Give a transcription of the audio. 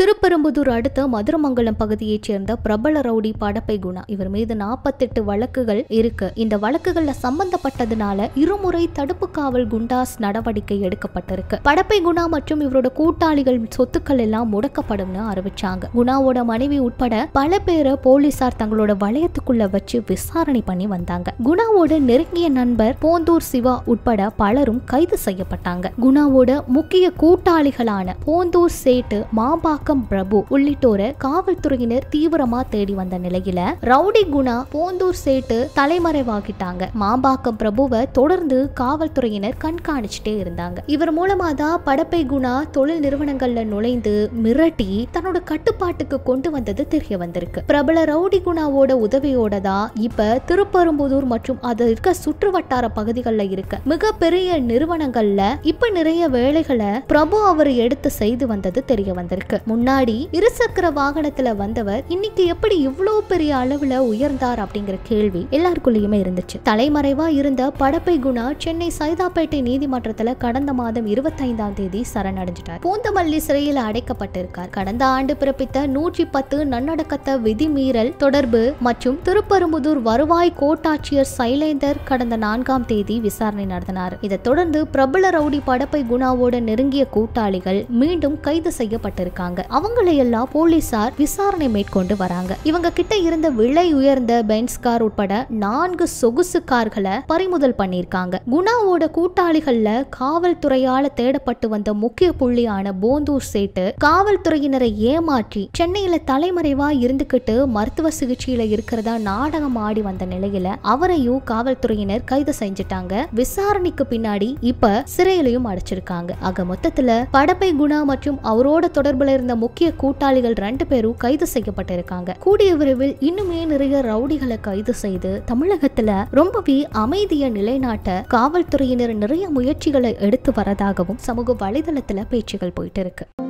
திருப்பெரும்புதூர் அடுத்த மதுரமங்கலம் பகுதியைச் சேர்ந்த பிரபல ரவுடி படப்பை குணா இவர் மீது நாற்பத்தெட்டு வழக்குகள் இருக்கு இந்த வழக்குகள்ல சம்பந்தப்பட்டதுனால இருமுறை தடுப்பு காவல் குண்டாஸ் நடவடிக்கை எடுக்கப்பட்டிருக்கு படப்பை குணா மற்றும் இவரோட கூட்டாளிகள் சொத்துக்கள் எல்லாம் முடக்கப்படும்னு அறிவிச்சாங்க குணாவோட மனைவி உட்பட பல பேரை போலீசார் தங்களோட வளையத்துக்குள்ள வச்சு விசாரணை பண்ணி வந்தாங்க குணாவோட நெருங்கிய நண்பர் போந்தூர் சிவா உட்பட பலரும் கைது செய்யப்பட்டாங்க குணாவோட முக்கிய கூட்டாளிகளான போந்தூர் சேட்டு மாம்பாக்கம் பிரபு உள்ளிட்டோரை காவல்துறையினர் தீவிரமா தேடி வந்த நிலையில ரவுடி குணா போந்தூர் சேட்டு தலைமறைவாகிட்டாங்க மாம்பாக்கம் பிரபுவை தொடர்ந்து காவல்துறையினர் கண்காணிச்சுட்டே இருந்தாங்க இவர் மூலமா தான் படப்பை குணா தொழில் நிறுவனங்கள்ல நுழைந்து மிரட்டி தன்னோட கட்டுப்பாட்டுக்கு கொண்டு வந்தது தெரிய வந்திருக்கு பிரபல ரவுடி குணாவோட உதவியோட தான் இப்ப திருப்பெரும்புதூர் மற்றும் அது இருக்க சுற்று வட்டார பகுதிகளில் இருக்க மிகப்பெரிய நிறுவனங்கள்ல இப்ப நிறைய வேலைகளை பிரபு அவர் எடுத்து செய்து வந்தது தெரிய வந்திருக்கு முன்னாடி இருசக்கர வாகனத்துல வந்தவர் இன்னைக்கு எப்படி இவ்வளோ பெரிய அளவுல உயர்ந்தார் அப்படிங்கிற கேள்வி எல்லாருக்குள்ளயுமே இருந்துச்சு தலைமறைவா இருந்த படப்பை குணா சென்னை சைதாப்பேட்டை நீதிமன்றத்துல கடந்த மாதம் இருபத்தைந்தாம் தேதி சரணடைஞ்சிட்டார் பூந்தமல்லி சிறையில் அடைக்கப்பட்டிருக்கார் கடந்த ஆண்டு பிறப்பித்த நூற்றி பத்து நன்னடக்கத்த விதிமீறல் தொடர்பு மற்றும் திருப்பெரும்புதூர் வருவாய் கோட்டாட்சியர் சைலேந்தர் கடந்த நான்காம் தேதி விசாரணை நடத்தினார் இதைத் தொடர்ந்து பிரபல ரவுடி படப்பை குணாவோட நெருங்கிய கூட்டாளிகள் மீண்டும் கைது செய்யப்பட்டிருக்காங்க அவங்களையெல்லாம் போலீசார் விசாரணை மேற்கொண்டு வராங்க இவங்க கிட்ட இருந்த விலை உயர்ந்த பென்ஸ் கார் உட்பட நான்கு சொகுசு கார்களை பறிமுதல் பண்ணியிருக்காங்க குணாவோட கூட்டாளிகள்ல காவல்துறையால தேடப்பட்டு வந்த முக்கிய புள்ளியான போந்தூர் சேட்டு காவல்துறையினரை ஏமாற்றி சென்னையில தலைமறைவா இருந்துகிட்டு மருத்துவ சிகிச்சையில இருக்கிறதா நாடகம் ஆடி வந்த நிலையில அவரையும் காவல்துறையினர் கைது செஞ்சுட்டாங்க விசாரணைக்கு பின்னாடி இப்ப சிறையிலையும் அடைச்சிருக்காங்க ஆக மொத்தத்துல படப்பை குணா மற்றும் அவரோட தொடர்புல இருந்த முக்கிய கூட்டாளிகள் ரெண்டு பேரும் கைது செய்யப்பட்டிருக்காங்க கூடிய விரைவில் இன்னுமே நிறைய ரவுடிகளை கைது செய்து தமிழகத்துல ரொம்பவே அமைதியை நிலைநாட்ட காவல்துறையினர் நிறைய முயற்சிகளை எடுத்து வரதாகவும் சமூக வலைதளத்துல பேச்சுகள் போயிட்டு இருக்கு